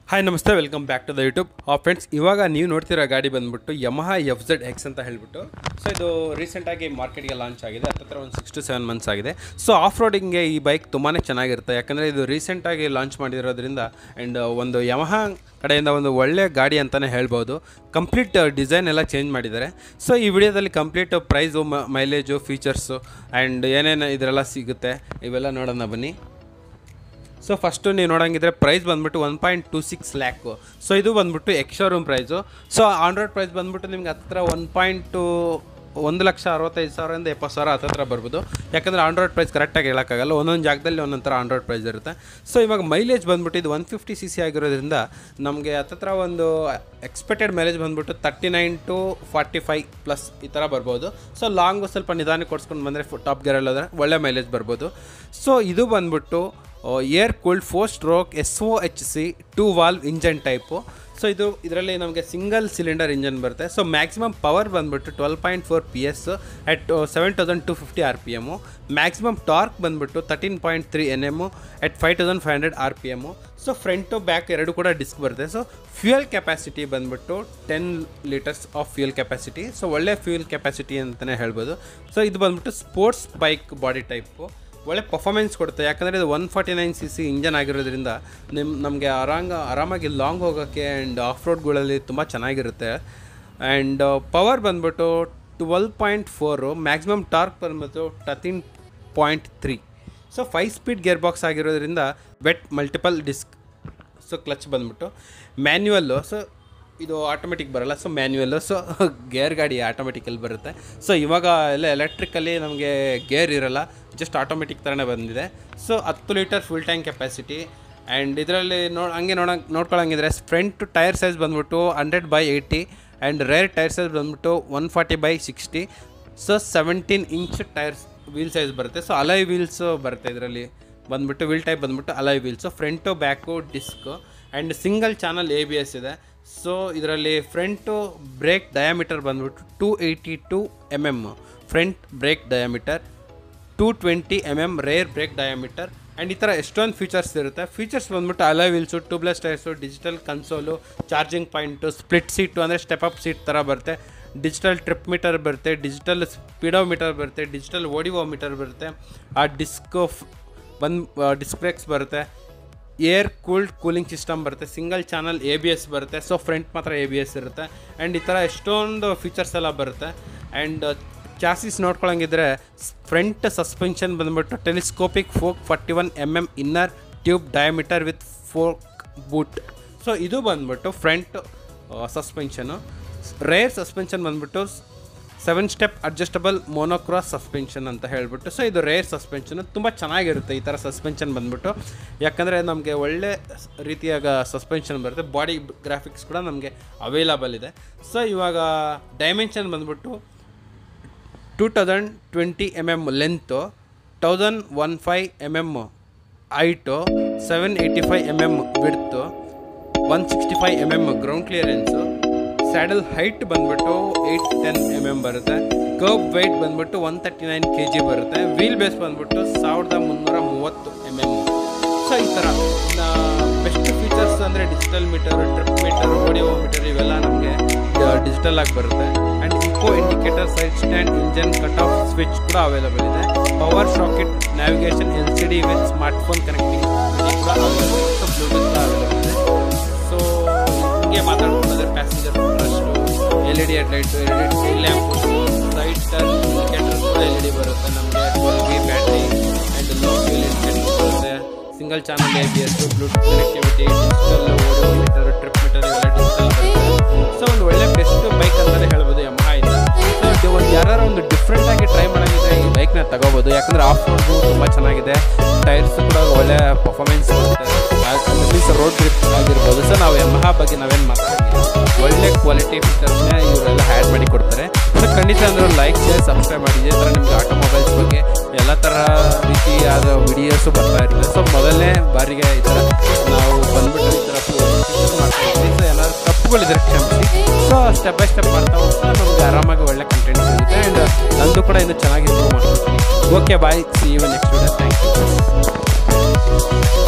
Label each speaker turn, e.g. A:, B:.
A: hi ನಮಸ್ತೆ welcome back to the YouTube friends ಇವಾಗ ನೀವು ನೋಡ್ತಿರೋ ಗಾಡಿ ಬಂದ್ಬಿಟ್ಟು ಯಮಹ ಎಫ್ ಜೆಡ್ ಎಕ್ಸ್ ಅಂತ ಹೇಳ್ಬಿಟ್ಟು ಸೊ ಇದು ರೀಸೆಂಟಾಗಿ ಮಾರ್ಕೆಟ್ಗೆ ಲಾಂಚ್ ಆಗಿದೆ ಹತ್ತತ್ರ ಒಂದು ಸಿಕ್ಸ್ ಟು ಸೆವೆನ್ ಮಂತ್ಸ್ ಆಗಿದೆ ಸೊ ಆಫ್ ರೋಡಿಂಗ್ಗೆ ಈ ಬೈಕ್ ತುಂಬಾ ಚೆನ್ನಾಗಿರುತ್ತೆ ಯಾಕಂದರೆ ಇದು ರೀಸೆಂಟಾಗಿ ಲಾಂಚ್ ಮಾಡಿರೋದ್ರಿಂದ ಆ್ಯಂಡ್ ಒಂದು ಯಮಹ ಕಡೆಯಿಂದ ಒಂದು ಒಳ್ಳೆ ಗಾಡಿ ಅಂತಲೇ ಹೇಳ್ಬೋದು ಕಂಪ್ಲೀಟ್ ಡಿಸೈನ್ ಎಲ್ಲ ಚೇಂಜ್ ಮಾಡಿದ್ದಾರೆ ಸೊ ಈ ವಿಡಿಯೋದಲ್ಲಿ complete price mileage features and ಏನೇನು ಇದರೆಲ್ಲ ಸಿಗುತ್ತೆ ಇವೆಲ್ಲ ನೋಡೋಣ ಬನ್ನಿ ಸೊ ಫಸ್ಟು ನೀವು ನೋಡಂಗಿದ್ರೆ ಪ್ರೈಸ್ ಬಂದ್ಬಿಟ್ಟು one point two six lakh so ಇದು ಬಂದ್ಬಿಟ್ಟು ex showroom price so on road price ಬಂದ್ಬಿಟ್ಟು ನಿಮ್ಗೆ ಹತ್ರ ಒನ್ ಪಾಯಿಂಟು ಒಂದು ಲಕ್ಷ ಅರವತ್ತೈದು ಸಾವಿರದಿಂದ ಎಪ್ಪತ್ತು ಸಾವಿರ ಹತ್ತತ್ರ ಬರ್ಬೋದು ಯಾಕಂದರೆ ಆಂಡ್ರಾಯ್ಡ್ ಪ್ರೈಸ್ ಕರೆಕ್ಟಾಗಿ ಹೇಳೋಕ್ಕಾಗಲ್ಲ ಒಂದೊಂದು ಜಾಗದಲ್ಲಿ ಒಂದೊಂದು ಥರ ಆಂಡ್ರಾಯ್ಡ್ ಪ್ರೈಸ್ ಇರುತ್ತೆ ಸೊ ಇವಾಗ ಮೈಲೇಜ್ ಬಂದ್ಬಿಟ್ಟು ಇದು ಒನ್ ಫಿಫ್ಟಿ ಸಿ ಸಿ ಆಗಿರೋದ್ರಿಂದ ನಮಗೆ ಹತ್ತತ್ರ ಒಂದು ಎಕ್ಸ್ಪೆಕ್ಟೆಡ್ ಮೈಲೇಜ್ ಬಂದ್ಬಿಟ್ಟು thirty nine to forty five plus ಈ ಥರ ಬರ್ಬೋದು ಸೊ ಲಾಂಗು ಸ್ವಲ್ಪ ನಿಧಾನಕ್ಕೆ ಕೊಡ್ಸ್ಕೊಂಡು ಬಂದರೆ ಟಾಪ್ ಗೇರಲ್ಲಿ ಹೋದರೆ ಒಳ್ಳೆ ಮೈಲೇಜ್ ಬರ್ಬೋದು ಸೊ ಇದು ಬಂದ್ಬಿಟ್ಟು air cooled four stroke S O H C two valve engine type so ಇದು ಇದರಲ್ಲಿ ನಮಗೆ ಸಿಂಗಲ್ ಸಿಲಿಂಡರ್ ಇಂಜನ್ ಬರುತ್ತೆ ಸೊ ಮ್ಯಾಕ್ಸಿಮಮ್ ಪವರ್ ಬಂದ್ಬಿಟ್ಟು twelve point four P S at seven thousand two fifty R P M maximum torque ಬಂದ್ಬಿಟ್ಟು thirteen point three N M at five thousand five hundred R P M so front back ಎರಡು ಕೂಡ disc ಬರುತ್ತೆ so fuel capacity ಬಂದ್ಬಿಟ್ಟು ten litres of fuel capacity so ಒಳ್ಳೆ fuel capacity ಅಂತಲೇ ಹೇಳ್ಬೋದು so ಇದು ಬಂದ್ಬಿಟ್ಟು ಸ್ಪೋರ್ಟ್ಸ್ ಬೈಕ್ ಬಾಡಿ ಟೈಪು ಒಳ್ಳೆ ಪರ್ಫಾಮೆನ್ಸ್ ಕೊಡುತ್ತೆ ಯಾಕಂದರೆ ಇದು one forty nine C C engine ಆಗಿರೋದ್ರಿಂದ ನಿಮ್ಮ ನಮಗೆ ಆರಾಂಗ ಆರಾಮಾಗಿ ಲಾಂಗ್ ಹೋಗೋಕ್ಕೆ ಆ್ಯಂಡ್ ಆಫ್ ರೋಡ್ಗಳಲ್ಲಿ ತುಂಬ ಚೆನ್ನಾಗಿರುತ್ತೆ ಆ್ಯಂಡ್ ಪವರ್ ಬಂದ್ಬಿಟ್ಟು twelve point four maximum torque ಬಂದ್ಬಿಟ್ಟು thirteen point three so five speed gear box ಆಗಿರೋದ್ರಿಂದ wet multiple disc so clutch ಬಂದ್ಬಿಟ್ಟು ಮ್ಯಾನ್ಯುವಲ್ಲು ಸೊ ಇದು ಆಟೋಮೆಟಿಕ್ ಬರಲ್ಲ ಸೊ ಮ್ಯಾನ್ಯುವಲ್ಲು ಸೊ ಗೇರ್ ಗಾಡಿ ಆಟೋಮೆಟಿಕಲ್ಲಿ ಬರುತ್ತೆ ಸೊ ಇವಾಗ ಎಲ್ಲ ಎಲೆಕ್ಟ್ರಿಕಲ್ಲಿ ನಮಗೆ ಗೇರ್ ಇರಲ್ಲ ಜಸ್ಟ್ ಆಟೋಮೆಟಿಕ್ ಥರನೇ ಬಂದಿದೆ ಸೊ ಹತ್ತು litre full tank capacity and ಇದರಲ್ಲಿ ನೋ ಹಂಗೆ ನೋಡ ನೋಡ್ಕೊಳಂಗಿದ್ರೆ ಫ್ರಂಟ್ ಟೈರ್ ಸೈಜ್ ಬಂದ್ಬಿಟ್ಟು hundred by eighty and rear tyre size ಬಂದ್ಬಿಟ್ಟು one forty by sixty so seventeen inch tyres wheel size ಬರುತ್ತೆ ಸೊ ಅಲೈ ವೀಲ್ಸು ಬರುತ್ತೆ ಇದರಲ್ಲಿ ಬಂದ್ಬಿಟ್ಟು ವೀಲ್ ಟೈಪ್ ಬಂದ್ಬಿಟ್ಟು alloy wheels front back disc and single channel A B S ಇದೆ so ಇದರಲ್ಲಿ front brake diameter ಬಂದ್ಬಿಟ್ಟು two eighty two M M front brake diameter two twenty M M rear brake diameter and ಈ ಥರ ಎಷ್ಟೊಂದು features ಇರುತ್ತೆ features ಬಂದ್ಬಿಟ್ಟು alloy wheels tubeless tyres digital console charging point split seat ಅಂದರೆ step up seat ಥರ ಬರುತ್ತೆ digital trip meter ಬರುತ್ತೆ digital speedometer ಬರುತ್ತೆ ಡಿಜಿಟಲ್ ಓಡಿವೋ ಮೀಟರ್ ಬರುತ್ತೆ ಆ ಡಿಸ್ಕೋ ಬಂದು ಡಿಸ್ಕ್ ಬ್ರೇಕ್ಸ್ ಬರುತ್ತೆ ಏರ್ ಕೂಲ್ಡ್ ಕೂಲಿಂಗ್ ಸಿಸ್ಟಮ್ ಬರುತ್ತೆ single channel A B S ಬರುತ್ತೆ ಸೊ ಫ್ರಂಟ್ ಮಾತ್ರ ಎ ಬಿ ಎಸ್ ಇರುತ್ತೆ ಆ್ಯಂಡ್ ಈ ಥರ ಎಷ್ಟೊಂದು ಫೀಚರ್ಸ್ ಎಲ್ಲ ಬರುತ್ತೆ ಆ್ಯಂಡ್ ಚಾಸಿಸ್ ನೋಡ್ಕೊಳಂಗಿದ್ರೆ ಫ್ರಂಟ್ ಸಸ್ಪೆನ್ಷನ್ ಬಂದ್ಬಿಟ್ಟು telescopic fork forty one M M inner tube diameter with fork boot so ಇದು ಬಂದ್ಬಿಟ್ಟು ಫ್ರಂಟ್ ಸಸ್ಪೆನ್ಷನು ರೇರ್ ಸಸ್ಪೆನ್ಷನ್ ಬಂದ್ಬಿಟ್ಟು seven step adjustable monocross suspension ಅಂತ ಹೇಳ್ಬಿಟ್ಟು ಸೊ ಇದು ರೇರ್ ಸಸ್ಪೆನ್ಷನ್ ತುಂಬ ಚೆನ್ನಾಗಿರುತ್ತೆ ಈ ಥರ ಸಸ್ಪೆನ್ಷನ್ ಬಂದ್ಬಿಟ್ಟು ಯಾಕಂದರೆ ನಮಗೆ ಒಳ್ಳೆ ರೀತಿಯಾಗ ಸಸ್ಪೆನ್ಷನ್ ಬರುತ್ತೆ ಬಾಡಿ ಗ್ರಾಫಿಕ್ಸ್ ಕೂಡ ನಮಗೆ ಅವೈಲಬಲ್ ಇದೆ ಸೊ ಇವಾಗ ಡೈಮೆನ್ಷನ್ ಬಂದ್ಬಿಟ್ಟು two thousand twenty M M length thousand one five M M height seven eighty five M M width one sixty five M M ground clearance saddle height ಬಂದ್ಬಿಟ್ಟು eight ten M M ಬರುತ್ತೆ kerb weight ಬಂದ್ಬಿಟ್ಟು one thirty nine K G ಬರುತ್ತೆ wheel base ಬಂದ್ಬಿಟ್ಟು ಸಾವಿರದ ಮುನ್ನೂರ ಮೂವತ್ತು M M so ಈ ಥರ ಬೆಸ್ಟ್ ಫೀಚರ್ಸ್ ಅಂದರೆ digital meter trip meter odometer ಇವೆಲ್ಲ ನಮಗೆ ಡಿಜಿಟಲ್ ಆಗಿ ಬರುತ್ತೆ and eco indicator side stand engine cut off switch ಕೂಡ ಅವೈಲಬಲ್ ಇದೆ power socket navigation L C D with smartphone connecting ಕೂಡ ಅವೈಲಬಲ್ ಇದೆ ಸೊ ಬ್ಲೂಟೂತ್ ಕೂಡ ಅವೈಲಬಲ್ ಇದೆ ಸೊ ಹಿಂಗೆ ಮಾತಾಡ್ಕೊಂಡ್ರೆ passenger footrest L E D headlight L E D tail lamp side turn indicator ಕೂಡ L E D ಬರುತ್ತೆ ನಮಗೆ twelve B battery and low fuel indicator ಬರುತ್ತೆ single channel A B S bluetooth connectivity digital odometer trip meter ಇವೆಲ್ಲ digital so ಒಂದು ಒಳ್ಳೆ best bike ಅಂತಲೇ ಹೇಳ್ಬೋದು Yamaha ಇಂದ ಸೊ ಒಂದು ಯಾರು ಒಂದು ಡಿಫ್ರೆಂಟ್ ಆಗಿ ಟ್ರೈ ಮಾಡೋಂಗಿದ್ರೆ ಈ ಬೈಕ್ನ ತಗೋಬೋದು ಯಾಕಂದರೆ ಆಫ್ ರೋಡ್ಗೂ ತುಂಬ ಚೆನ್ನಾಗಿದೆ ಟೈರ್ಸ್ ಕೂಡ ಒಳ್ಳೆ ಪರ್ಫಾರ್ಮೆನ್ಸ್ ಕೊಡುತ್ತೆ ಮೀನ್ಸ್ ರೋಡ್ ಟ್ರಿಪ್ ಆಗಿರ್ಬೋದು ಸೊ ನಾವು ಯಮಹ ಬಗ್ಗೆ ನಾವೇನು ಮಾತಾಡ್ತೀವಿ ಒಳ್ಳೆ ಕ್ವಾಲಿಟಿ ಫೀಚರ್ಸ್ನೇ ಇವರೆಲ್ಲ ಹ್ಯಾಡ್ ಮಾಡಿ ಕೊಡ್ತಾರೆ ಸೊ ಖಂಡಿತ ಅಂದ್ರೆ ಲೈಕ್ ಶೇರ್ ಸಬ್ಸ್ಕ್ರೈಬ್ ಮಾಡಿ ಇದೇ ಥರ ನಿಮಗೆ ಆಟೋಮೊಬೈಲ್ಸ್ ಬಗ್ಗೆ ಎಲ್ಲ ಥರ ರೀತಿಯಾದ ವಿಡಿಯೋಸು ಬರ್ತಾ ಇರ್ತದೆ ಸೊ ಮೊದಲನೇ ಬಾರಿಗೆ ಈ ಥರ ನಾವು ಬಂದ್ಬಿಟ್ಟು ಈ ಥರ ಮಾಡ್ತಾ ಇದ್ದೀವಿ ಸೊ ಏನಾದ್ರು ತಪ್ಪುಗಳಿದ್ರೆ ಕ್ಷಮಿಸಿ ಸೊ ಸ್ಟೆಪ್ ಬೈ ಸ್ಟೆಪ್ ಮಾಡ್ತಾ ಹೋಗ್ತಾ ನಮಗೆ ಆರಾಮಾಗಿ ಒಳ್ಳೆ ಕಂಟೆಂಟ್ ಸಿಗುತ್ತೆ ಆ್ಯಂಡ್ ನಂದು ಕೂಡ ಇನ್ನು ಚೆನ್ನಾಗಿ ಇಂಪ್ರೂವ್ ಮಾಡ್ಕೊಳ್ತೀನಿ okay bye see you next video thank you